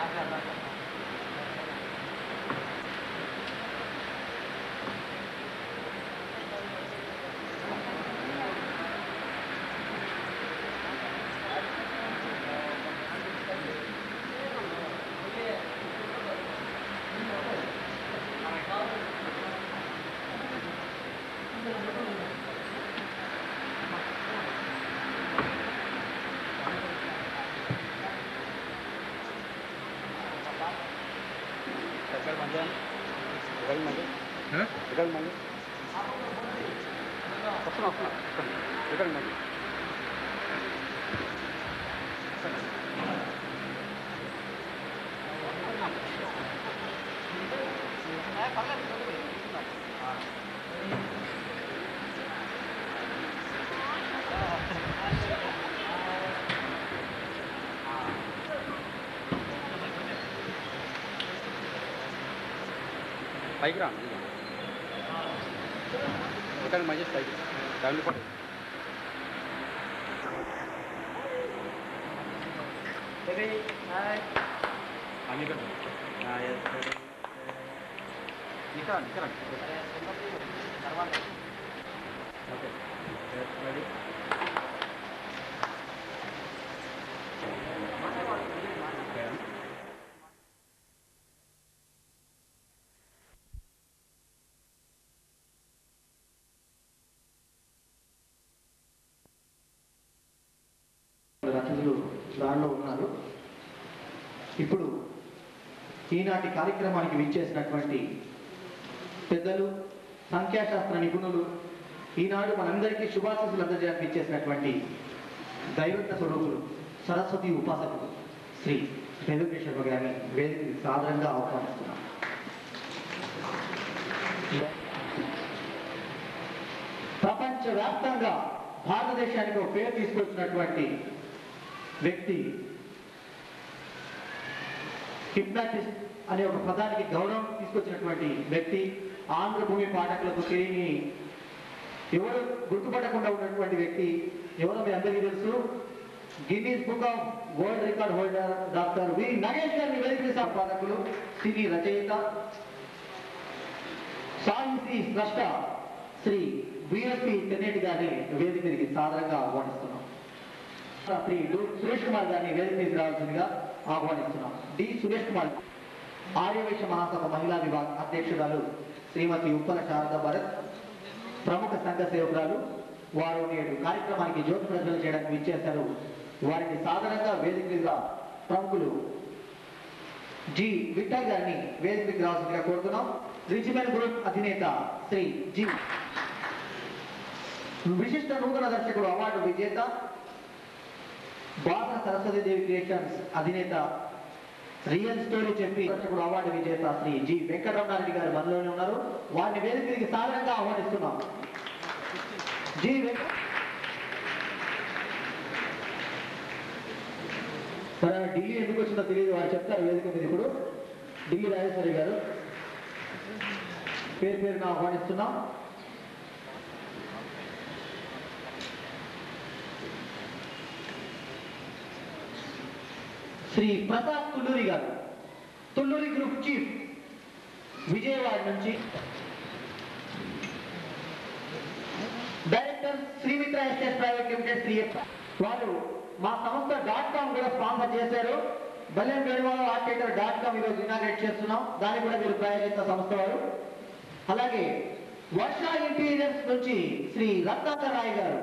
పైకి రా ఇక్కడ మధ్య పైకి దాంట్లో పడు అని ఇక్కడ ఇక్కడ ఇక్కడ ఓకే రెడీ అతిథులు దానిలో ఉన్నారు ఇప్పుడు ఈనాటి కార్యక్రమానికి విచ్చేసినటువంటి పెద్దలు సంఖ్యాశాస్త్ర నిపుణులు ఈనాడు మనందరికీ శుభాశీస్సులు అందజేయడానికి ఇచ్చేసినటువంటి దైవత్వ స్వరూపులు సరస్వతి ఉపాసకులు శ్రీ వెంకటేశ్వర గారిని వేదికకి సాదరంగా ఆహ్వానిస్తున్నాం ప్రపంచ వ్యాప్తంగా భారతదేశానికి ఒక పేరు తీసుకొచ్చినటువంటి వ్యక్తి హిప్నాటిస్ట్ అనే ఒక పదానికి గౌరవం తీసుకొచ్చినటువంటి వ్యక్తి ఆంధ్రభూమి పాఠకులకు తెలియని ఎవరు గుర్తుపట్టకుండా ఉన్నటువంటి వ్యక్తి ఎవరో మీ అందరికీ తెలుసు Guinness book of world record holder doctor V Nagesh గారిని వెలికి సంపాదకులు సినీ రచయిత సాహితీ స్రష్ట శ్రీ విఎస్పి తెన్నేటి గారిని వేదిక మీదకి సాదరంగా ఆహ్వానిస్తున్నాం శ్రీ డు సురేష్ కుమార్ గారిని వేదిక మీదకి రావాల్సిందిగా ఆహ్వానిస్తున్నాం డి సురేష్ కుమార్ ఆర్యవైశ్య మహాసభ మహిళా విభాగ అధ్యక్షురాలు శ్రీమతి ఉప్పల శారద భరత్ ప్రముఖ సంఘ సేవకురాలు వారు నేడు కార్యక్రమానికి జ్యోతి ప్రజలు చేయడానికి విచ్చేశారు వారిని సాధారణంగా వేదిక మీదుగా ప్రముఖులు జి విఠల్ గారిని వేదిక మీదకి రావాల్సిందిగా కోరుతున్నాం రిజిమెంట్ గ్రూప్ అధినేత శ్రీ జి విశిష్ట నూతన దర్శకుడు అవార్డు విజేత బాస సరస్వతీదేవి క్రియేషన్స్ అధినేత రియల్ స్టోరీ చెప్పి దర్శకుడు అవార్డు విజేత శ్రీ జి వెంకటరమణారెడ్డి గారు మనలోనే ఉన్నారు వారిని వేదిక మీదకి సాధారణంగా ఆహ్వానిస్తున్నాం జి వెంక మరి ఆమె ఢిల్లీ ఎందుకు వచ్చిందో తెలియదు వారు చెప్తారు వేదిక మీద ఇప్పుడు ఢిల్లీ రాజేశ్వరి గారు పేరు పేరున ఆహ్వానిస్తున్నాం శ్రీ ప్రతాప్ తుల్లూరి గారు తుల్లూరి గ్రూప్ చీఫ్ విజయవాడ నుంచి director Srimitra estate private limited Shri వారు మా సంస్థ డాట్ కామ్ కూడా స్పాన్సర్ చేశారు బల్లెం వేణువాడ ఆర్కేటర్ డాట్ కామ్ ఈరోజు ఇనాగ్రేట్ చేస్తున్నాం దాన్ని కూడా మీరు ప్రాయోజిత సంస్థ వారు అలాగే వర్ష ఇంటీరియర్స్ నుంచి శ్రీ రత్నాకర్ రాయ్ గారు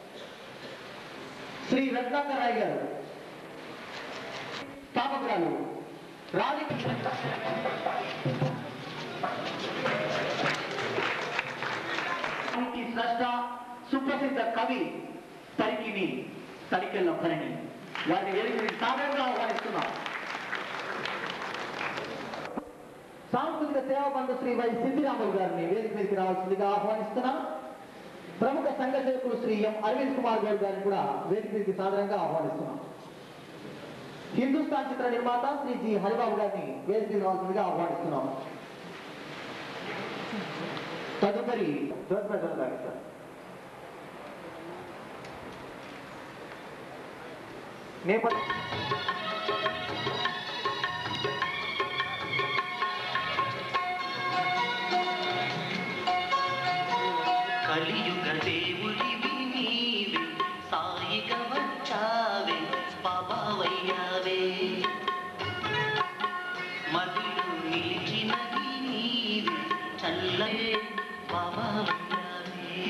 శ్రీ రత్నాకర్ రాయ్ గారు స్థాపకురాలు రాధిక ఈ స్రష్ట సుప్రసిద్ధ కవి తరికిని తరికెళ్ళ భరణి వారిని వేదికని సాధారణంగా ఆహ్వానిస్తున్నాం సాంస్కృతిక సేవా బంధు శ్రీ వై సిద్ధిరాములు గారిని వేదిక మీదకి రావాల్సిందిగా ఆహ్వానిస్తున్నాం ప్రముఖ సంఘ సేవకులు శ్రీ ఎం అరవింద్ కుమార్ గౌడ్ గారిని కూడా వేదిక మీదకి సాధారణంగా ఆహ్వానిస్తున్నాం హిందుస్థాన్ చిత్ర నిర్మాత శ్రీ జి హరిబాబు గారిని వేదిక మీద రావాల్సిందిగా ఆహ్వానిస్తున్నాం తదుపరి ధ్వజప్రదం గారు సార్ నేపథ్య మదిలో నిలిచినది నీవే చల్లే బాబా ఉన్నావే.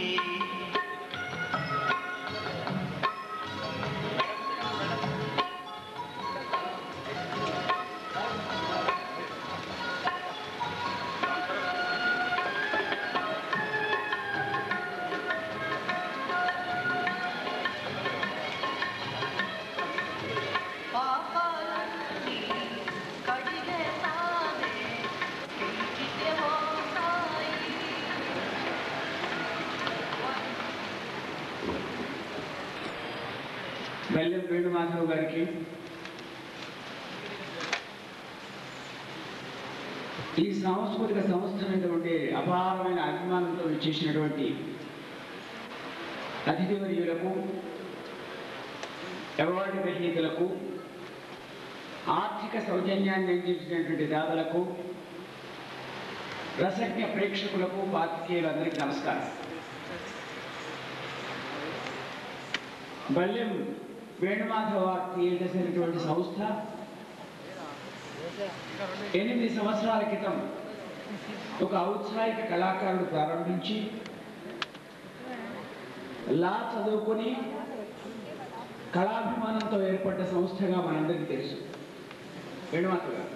పాపాలన్నీ కడిగేసావే, పిలిచితే ఓ సాయి. బెల్లం వేణుమాధవ్ గారికి ఈ సాంస్కృతిక సంస్థమైనటువంటి అపారమైన అభిమానంతో చేసినటువంటి అతిథివర్యులకు అవార్డు గ్రహీతలకు ఆర్థిక సౌజన్యాన్ని అందించినటువంటి దాతలకు రసజ్ఞ ప్రేక్షకులకు పాత్రికేయులందరికీ నమస్కారం బల్యం వేణుమాధవ థియేటర్స్ అనేటువంటి సంస్థ ఎనిమిది సంవత్సరాల క్రితం ఒక ఔత్సాహిక కళాకారుడు ప్రారంభించి లా చదువుకొని కళాభిమానంతో ఏర్పడ్డ సంస్థగా మనందరికీ తెలుసు వేణుమాధవ్ గారు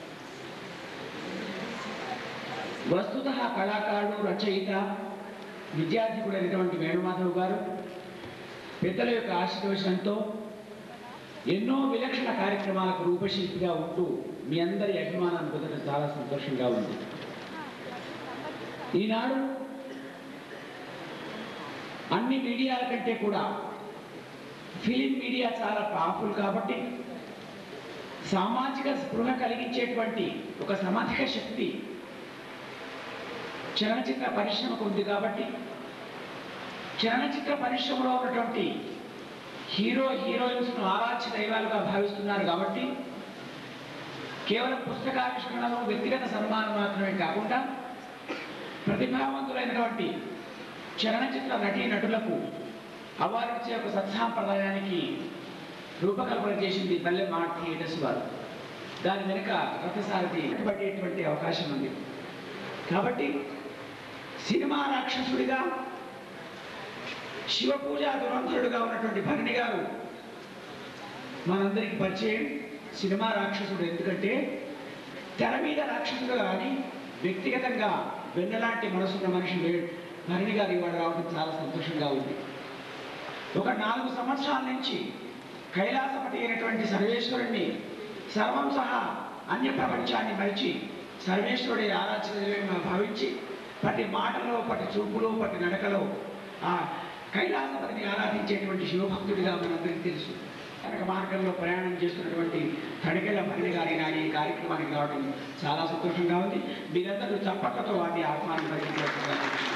వస్తుత కళాకారుడు రచయిత విద్యార్థికుడైనటువంటి వేణుమాధవ్ గారు పెద్దల యొక్క ఆశీర్వచనంతో ఎన్నో విలక్షణ కార్యక్రమాలకు రూపశిల్పిగా ఉంటూ మీ అందరి అభిమానాన్ని పొందడం చాలా సంతోషంగా ఉంది ఈనాడు అన్ని మీడియాల కంటే కూడా ఫిలిం మీడియా చాలా పవర్ఫుల్ కాబట్టి సామాజిక స్పృహ కలిగించేటువంటి ఒక సమాధిక శక్తి చలనచిత్ర పరిశ్రమకు ఉంది కాబట్టి చలనచిత్ర పరిశ్రమలో ఉన్నటువంటి హీరో హీరోయిన్స్ను ఆరాధ్య దైవాలుగా భావిస్తున్నారు కాబట్టి కేవలం పుస్తకావిష్కరణలో వ్యక్తిగత సన్మానం మాత్రమే కాకుండా ప్రతిభావంతులైనటువంటి చలనచిత్ర నటీ నటులకు అవార్డు ఇచ్చే ఒక సత్సాంప్రదాయానికి రూపకల్పన చేసింది పల్లె మా థియేటర్స్ వారు దాని వెనుక రథసారథి పట్టేటువంటి అవకాశం ఉంది కాబట్టి సినిమా రాక్షసుడిగా శివ పూజ దురంధరుడుగా ఉన్నటువంటి భరణి గారు మనందరికి పరిచయం సినిమా రాక్షసుడు ఎందుకంటే తెర మీద రాక్షసుడు కానీ వ్యక్తిగతంగా వెన్నలాంటి మనసున్న మనిషి వే- భరణి గారు ఇవాళ రావడం చాలా సంతోషంగా ఉంది ఒక నాలుగు సంవత్సరాల నుంచి కైలాసపతి అయినటువంటి సర్వేశ్వరుణ్ణి సర్వం సహా అన్య ప్రపంచాన్ని మరిచి సర్వేశ్వరుడి ఆరాధన భావించి ప్రతి మాటలో ప్రతి చూపులో ప్రతి నడకలో ఆ కైలాసపతిని ఆరాధించేటువంటి శివభక్తుడిగా మనందరికీ తెలుసు కనుక మార్గంలో ప్రయాణం చేస్తున్నటువంటి తడికెళ్ళ భరణి గారి నాడు ఈ కార్యక్రమానికి రావడం చాలా సంతోషంగా ఉంది మీరందరూ చప్పట్లతో వాటిని ఆహ్వానం పరిగణించాల్సిందిగా కోరుతున్నాను.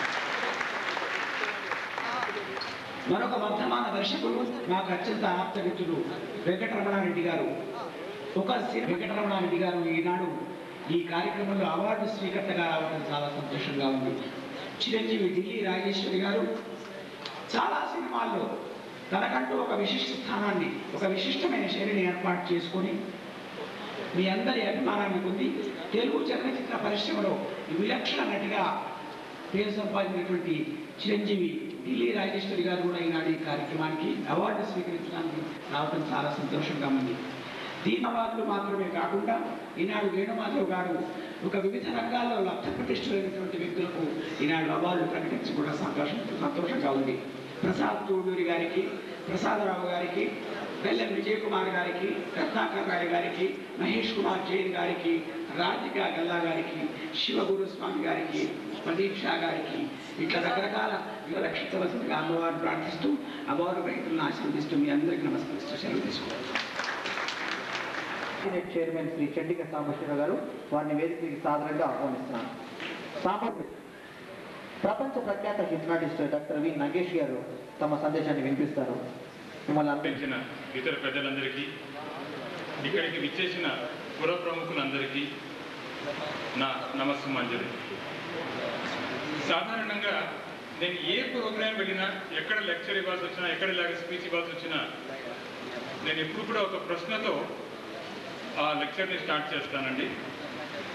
మరొక వర్ధమాన దర్శకులు నాకు అత్యంత ఆప్త మిత్రులు వెంకటరమణారెడ్డి గారు ఒక సి- వెంకటరమణారెడ్డి గారు ఈనాడు ఈ కార్యక్రమంలో అవార్డు స్వీకర్తగా రావడం చాలా సంతోషంగా ఉంది చిరంజీవి ఢిల్లీ రాజేశ్వరి గారు చాలా సినిమాల్లో తనకంటూ ఒక విశిష్ట స్థానాన్ని ఒక విశిష్టమైన శైలిని ఏర్పాటు చేసుకొని మీ అందరి అభిమానాన్ని పొంది తెలుగు చలనచిత్ర పరిశ్రమలో విలక్షణ నటిగా పేరు సంపాదించినటువంటి చిరంజీవి ఢిల్లీ రాజేశ్వరి గారు కూడా ఈనాడు ఈ కార్యక్రమానికి అవార్డు స్వీకరించడానికి రావడం చాలా సంతోషంగా ఉంది దీని అవార్డులు మాత్రమే కాకుండా ఈనాడు వేణుమాధవ్ గారు ఒక వివిధ రంగాల్లో లబ్ధ ప్రతిష్ఠులైనటువంటి వ్యక్తులకు ఈనాడు అవార్డులు ప్రకటించి కూడా సంతోషం సంతోషంగా ఉంది ప్రసాద్ చౌడూరి గారికి ప్రసాదరావు గారికి బెల్లం విజయ్ కుమార్ గారికి రత్నాకర్ రాయ్ గారికి మహేష్ కుమార్ జైన్ గారికి రాధిక గల్లా గారికి శివగురు స్వామి గారికి ప్రదీప్ షా గారికి ఇట్లా రకరకాల వివరక్షితవలసిందిగా అమ్మవారిని ప్రార్థిస్తూ అమ్మవారు రైతులను ఆశీర్వదిస్తూ మీ అందరికీ నమస్కరిస్తూ సెలవు తీసుకుంటాం సీనియర్ చైర్మన్ శ్రీ చండిక సాంబశివరావు గారు వారిని వేదికకి సాదరంగా ఆహ్వానిస్తున్నాను సాంబ ప్రపంచ ప్రఖ్యాత హిప్నాటిస్ట్ డాక్టర్ వి నగేష్ గారు తమ సందేశాన్ని వినిపిస్తారు మిమ్మల్ని అందరికీ పెంచిన ఇతర ప్రజలందరికీ ఇక్కడికి విచ్చేసిన పుర ప్రముఖులందరికీ నా నమస్సు మంజరి సాధారణంగా నేను ఏ ప్రోగ్రాం వెళ్ళినా ఎక్కడ లెక్చర్ ఇవ్వాల్సి వచ్చినా ఎక్కడ ఇలాగ స్పీచ్ ఇవ్వాల్సి వచ్చినా నేను ఎప్పుడు కూడా ఒక ప్రశ్నతో ఆ లెక్చర్ని స్టార్ట్ చేస్తానండి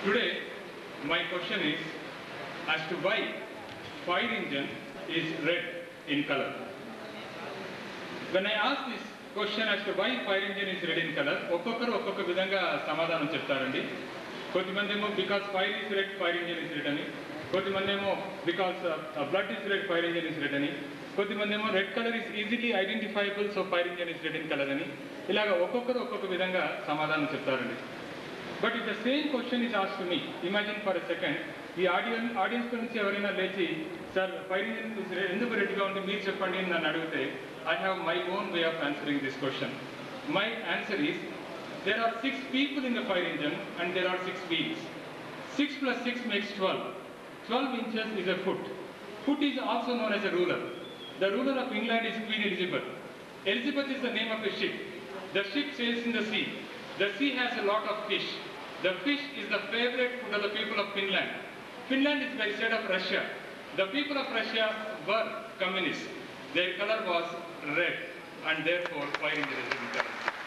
Today, my question is as to why fire engine is red in color. When I ask this question as to why fire engine is red in color, ఒక్కొక్కరు ఒక్కొక్క విధంగా సమాధానం చెప్తారండి కొద్దిమంది ఏమో because fire is red fire engine is red అని కొద్దిమంది ఏమో because blood is red fire engine is red అని కొద్దిమంది ఏమో red colour is easily identifiable so fire engine is red in colour అని ఇలాగ ఒక్కొక్కరు ఒక్కొక్క విధంగా సమాధానం చెప్తారండి but if the same question is ఆస్ to me imagine for a second ఈ ఆడియన్స్ ఆడియన్స్ నుంచి ఎవరైనా లేచి sir fire engine is red ఎందుకు రెడ్గా ఉంది మీరు చెప్పండి అని నన్ను అడిగితే I have my own way of answering this question my answer is there are six people in the fire engine and there are six wheels. Six plus six makes 12. 12 inches is a foot. Foot is also known as a ruler. The ruler of England is Queen Elizabeth. Elizabeth is the name of a ship. The ship sails in the sea. The sea has a lot of fish. The fish is the favorite food of the people of Finland. Finland is by side of Russia. The people of Russia were communists. Their color was red and therefore fire engine is in color.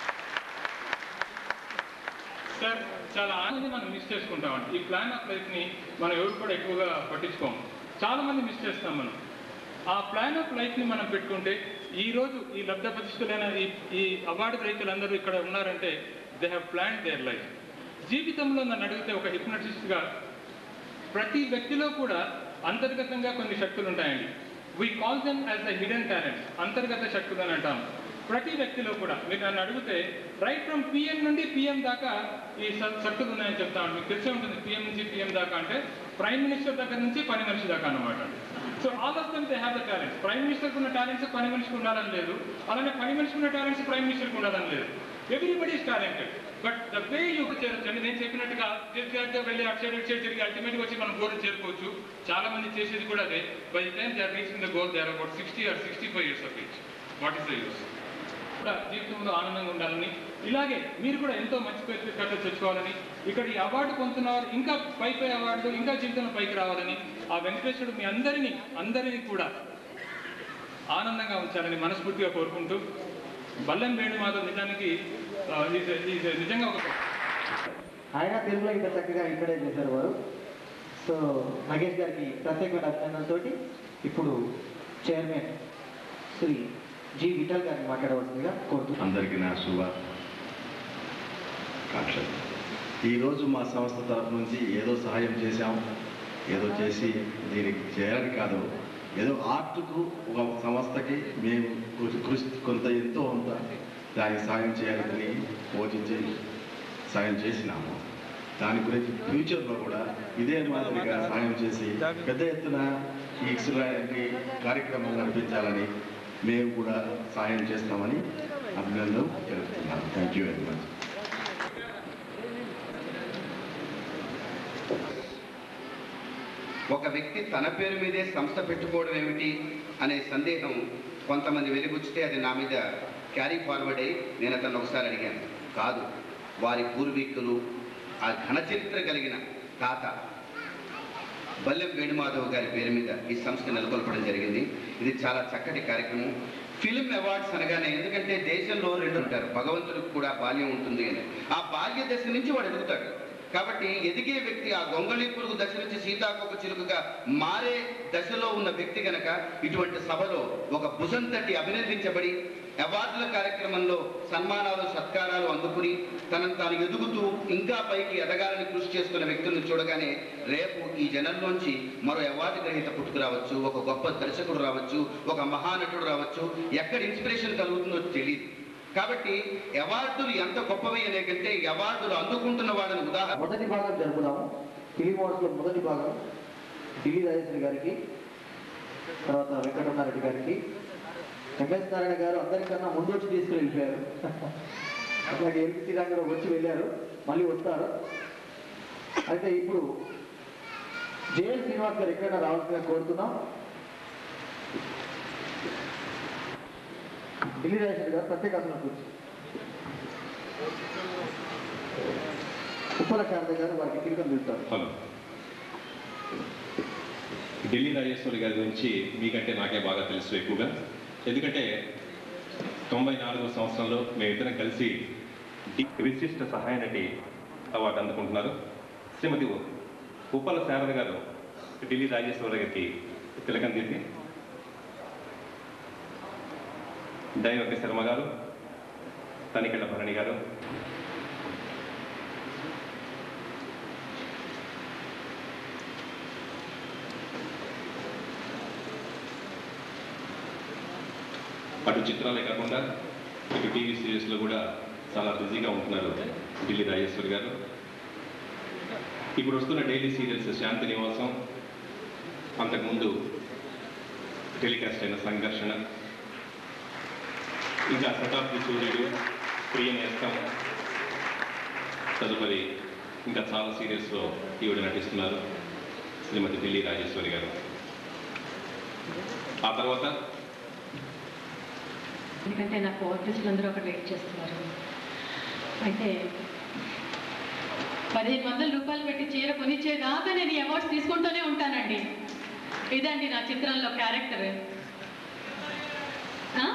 Sir చాలా ఆనందం మనం miss చేసుకుంటామండి ఈ plan of లైఫ్ని మనం ఎవరు కూడా ఎక్కువగా పట్టించుకోము చాలా మంది మిస్ చేస్తాం మనం ఆ ప్లాన్ ఆఫ్ లైఫ్ని మనం పెట్టుకుంటే ఈ రోజు ఈ లబ్ధ ప్రతిష్ఠులైన ఈ ఈ అవార్డు గ్రహీతలందరూ ఇక్కడ ఉన్నారంటే they have plan their life జీవితంలో నన్ను అడిగితే ఒక హిప్నటిస్ట్గా ప్రతి వ్యక్తిలో కూడా అంతర్గతంగా కొన్ని శక్తులు ఉంటాయండి we call them as the hidden talents అంతర్గత శక్తులు అని అంటాం ప్రతి వ్యక్తిలో కూడా మీరు నన్ను అడిగితే రైట్ ఫ్రమ్ పిఎం నుండి పిఎం దాకా ఈ శ- శక్తులు ఉన్నాయని చెప్తాను మీకు తెలిసే ఉంటుంది పిఎం నుంచి పిఎం దాకా అంటే ప్రైమ్ మినిస్టర్ దగ్గర నుంచి పని మనిషి దాకా అనమాట so all of them they have the talents prime మినిస్టర్కి ఉన్న టాలెంట్స్ పని మనిషికి ఉండాలని లేదు అలానే పని మనిషికి ఉన్న టాలెంట్స్ ప్రైమ్ మినిస్టర్కి ఉండాలని లేదు everybody is talented but the way you చేరొచ్చు అంటే నేను చెప్పినట్టుగా తీర్థయాత్ర వెళ్ళి అటు సైడ్ ఇటు సైడ్ తిరిగి అల్టిమేట్గా వచ్చి మనం గోల్ చేరుకోవచ్చు చాలా మంది చేసేది కూడా అదే by time they are reaching the goal they are about sixty or sixty five years of age what is the use కూడా జీవితంలో ఆనందంగా ఉండాలని ఇలాగే మీరు కూడా ఎంతో మంచి పేరు కట్ట తెచ్చుకోవాలని ఇక్కడ ఈ అవార్డు పొందుతున్నవారు ఇంకా పై పై అవార్డు ఇంకా జీవితంలో పైకి రావాలని ఆ వెంకటేశ్వరుడు మీ అందరినీ అందరినీ కూడా ఆనందంగా ఉంచాలని మనస్ఫూర్తిగా కోరుకుంటూ బల్లెం వేణుమాధవ్ నిజానికి ఆ, he's a- he's a నిజంగా ఒక ఆయన తెలుగులో ఇంత చక్కగా ఇక్కడే చేశారు వారు సో నగేష్ గారికి ప్రత్యేకమైన అభినందనతోటి ఇప్పుడు చైర్మన్ శ్రీ జి విఠల్ గారిని మాట్లాడవలసిందిగా కోరుతున్నాను అందరికీ నా శుభ కాంక్షలు ఈరోజు మా సంస్థ తరఫు నుంచి ఏదో సహాయం చేశాం ఏదో చేసి దీనికి చేయాలని కాదు ఏదో ఆర్ట్కు ఒక సంస్థకి మేము కృషి కృషి కొంత ఎంతో కొంత దానికి సాయం చేయాలని యోచించి సాయం చేసినాము దాని గురించి ఫ్యూచర్లో కూడా ఇదే మాదిరిగా సాయం చేసి పెద్ద ఎత్తున ఈ ఇలాంటి కార్యక్రమం నడిపించాలని మేము కూడా సాయం చేస్తామని అభినందన తెలుపుతున్నాను థ్యాంక్ యూ వెరీ మచ్ ఒక వ్యక్తి తన పేరు మీదే సంస్థ పెట్టుకోవడం ఏమిటి అనే సందేహం కొంతమంది వెలిబుచ్చితే అది నా మీద క్యారీ ఫార్వర్డ్ అయ్యి నేను అతను ఒకసారి అడిగాను కాదు వారి పూర్వీకులు ఆ ఘన చరిత్ర కలిగిన తాత బల్లెం వేణుమాధవ్ గారి పేరు మీద ఈ సంస్థ నెలకొల్పడం జరిగింది ఇది చాలా చక్కటి కార్యక్రమం ఫిల్మ్ అవార్డ్స్ అనగానే ఎందుకంటే దేశంలో రెండు ఉంటారు భగవంతుడికి కూడా బాల్యం ఉంటుంది అని ఆ బాల్య దశ నుంచి వాడు ఎదుగుతాడు కాబట్టి ఎదిగే వ్యక్తి ఆ గొంగళి పురుగు దశ నుంచి సీతాకొక చిలుకగా మారే దశలో ఉన్న వ్యక్తి గనక ఇటువంటి సభలో ఒక భుజం తట్టి అభినందించబడి అవార్డుల కార్యక్రమంలో సన్మానాలు సత్కారాలు అందుకుని తనను తాను ఎదుగుతూ ఇంకా పైకి ఎదగాలని కృషి చేస్తున్న వ్యక్తులను చూడగానే రేపు ఈ జనంలోంచి మరో అవార్డు గ్రహీత పుట్టుకురావచ్చు ఒక గొప్ప దర్శకుడు రావచ్చు ఒక మహానటుడు రావచ్చు ఎక్కడ ఇన్స్పిరేషన్ కలుగుతుందో తెలియదు కాబట్టి అవార్డులు ఎంత గొప్పవి అనే కంటే ఈ అవార్డులు అందుకుంటున్న వాళ్ళని ఉదాహరణ మొదటి భాగం జరుపుదాము ఫిలిం అవార్డ్స్లో మొదటి భాగం ఢిల్లీ రాజేశ్వరి గారికి తర్వాత వెంకటరమణారెడ్డి గారికి ఎంఎస్ నారాయణ గారు అందరికన్నా ముందు వచ్చి తీసుకుని వెళ్ళిపోయారు అట్లాగే ఎల్పిసి రంగంలో వచ్చి వెళ్ళారు మళ్ళీ వస్తారు అయితే ఇప్పుడు జేఎల్ శ్రీనివాస్ గారు ఎక్కడైనా రావాల్సిందిగా కోరుతున్నాం ఢిల్లీ రాజేశ్వరి గారు ప్రత్యేక ఆసనం కూర్చు ఉప్పల శారద గారు వారికి తిరిగి పిలుస్తారు హలో ఢిల్లీ రాజేశ్వరి గారి గురించి మీకంటే నాకే బాగా తెలుసు ఎక్కువగా ఎందుకంటే తొంభై నాలుగో సంవత్సరంలో మేమిద్దరం కలిసి డి- విశిష్ట సహాయ నటి అవార్డు అందుకుంటున్నారు శ్రీమతి ఉప్పల శారద గారు ఢిల్లీ రాజేశ్వర గారికి తిలకం దిద్ది దైవక శర్మ గారు తనికెళ్ళ భరణి గారు అటు చిత్రాలే కాకుండా ఇటు టీవీ సీరియల్స్లో కూడా చాలా బిజీగా ఉంటున్నారు ఢిల్లీ రాజేశ్వరి గారు ఇప్పుడు వస్తున్న డైలీ సీరియల్స్ శాంతి నివాసం అంతకుముందు టెలికాస్ట్ అయిన సంఘర్షణ ఇంకా శతాబ్ది సూర్యుడు ప్రియ నేస్తం తదుపరి ఇంకా చాలా సీరియల్స్లో ఈవిడ నటిస్తున్నారు శ్రీమతి ఢిల్లీ రాజేశ్వరి గారు ఆ తర్వాత ఎందుకంటే నాకు ఆర్టిస్టులు అందరూ అక్కడ వెయిట్ చేస్తున్నారు అయితే పదిహేను వందల రూపాయలు పెట్టి చీర కొనిచ్చేదాకా నేను ఈ అవార్డ్స్ తీసుకుంటూనే ఉంటానండి ఇదండి నా చిత్రంలో క్యారెక్టర్ ఆ?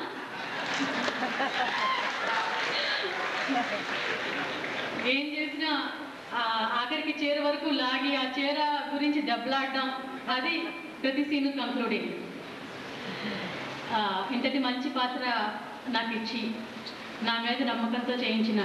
ఏం చేసినా ఆ, ఆఖరికి చీర వరకు లాగి ఆ చీర గురించి దెబ్బలాడడం అది ప్రతి సీను కంక్లూడింగ్ ఆ, ఇంతటి మంచి పాత్ర నాకు ఇచ్చి నా మీద నమ్మకంతో చేయించిన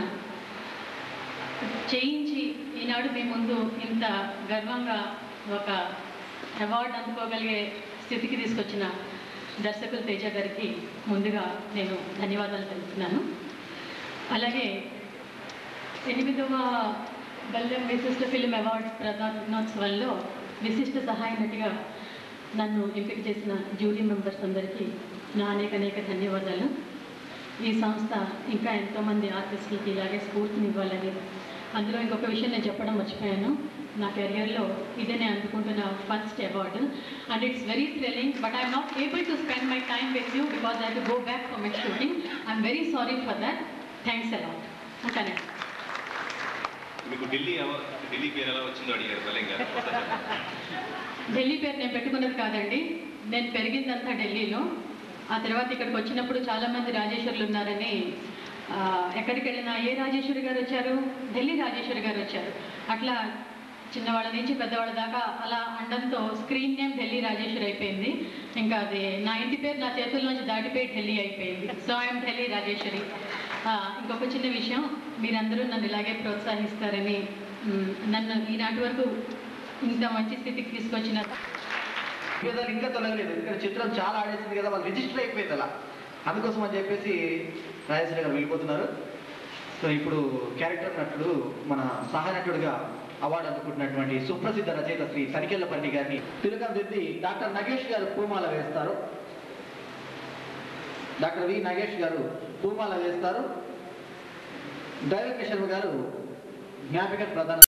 చేయించి ఈనాడు మీ ముందు ఇంత గర్వంగా ఒక అవార్డు అందుకోగలిగే స్థితికి తీసుకొచ్చిన దర్శకులు తేజ గారికి ముందుగా నేను ధన్యవాదాలు తెలుపుతున్నాను అలాగే ఎనిమిదవ బల్లెం విశిష్ట ఫిల్మ్ అవార్డ్ ప్రధానోత్సవంలో విశిష్ట సహాయ నటిగా నన్ను ఎంపిక చేసిన జ్యూరీ మెంబర్స్ అందరికీ నా అనేక అనేక ధన్యవాదాలు ఈ సంస్థ ఇంకా ఎంతోమంది ఆర్టిస్టులకి ఇలాగే స్ఫూర్తినివ్వాలని అందులో ఇంకొక విషయం నేను చెప్పడం మర్చిపోయాను నా కెరియర్లో ఇదే నేను అందుకుంటున్న first award and it's very thrilling but I'm not able to spend my time with you because I to go back for my shooting I'm very sorry for that thanks a lot ఉంటానండి మీకు ఢిల్లీ ఎవ- ఢిల్లీ పేరు ఎలా వచ్చిందో అడిగారు సలీం గారు ఢిల్లీ పేరు నేను పెట్టుకున్నది కాదండి నేను పెరిగిందంతా ఢిల్లీలో ఆ తర్వాత ఇక్కడికి వచ్చినప్పుడు చాలామంది రాజేశ్వరులు ఉన్నారని ఆ, ఎక్కడికి వెళ్ళినా ఏ రాజేశ్వరి గారు వచ్చారు ఢిల్లీ రాజేశ్వరి గారు వచ్చారు అట్లా చిన్నవాళ్ళ నుంచి పెద్దవాళ్ళ దాకా అలా అండంతో స్క్రీన్ నేమ్ ఢిల్లీ రాజేశ్వరి అయిపోయింది ఇంకా అది నా ఇంటి పేరు నా చేతుల నుంచి దాటిపోయి ఢిల్లీ అయిపోయింది సో ఐఎమ్ ఢిల్లీ రాజేశ్వరి ఆ, ఇంకొక చిన్న విషయం మీరందరూ నన్ను ఇలాగే ప్రోత్సహిస్తారని మ్, నన్ను ఈనాటి వరకు ఇంత మంచి స్థితికి తీసుకొచ్చిన విభేదాలు ఇంకా తొలగలేదు ఎందుకంటే చిత్రం చాలా ఆడేసింది కదా వాళ్ళు రిజిస్టర్ అయిపోయింది అలా అందుకోసం అని చెప్పేసి రాజేశ్వరి గారు వెళ్ళిపోతున్నారు సో ఇప్పుడు క్యారెక్టర్ నటుడు మన సహాయ నటుడుగా అవార్డు అందుకుంటున్నటువంటి సుప్రసిద్ధ రచయిత శ్రీ తనికెళ్ల పండి గారిని తిలకం దిద్ది డాక్టర్ నగేష్ గారు పూమాల వేస్తారు డాక్టర్ వి నగేష్ గారు పూమాల వేస్తారు దైవక శర్మ గారు జ్ఞాపిక ప్రధాన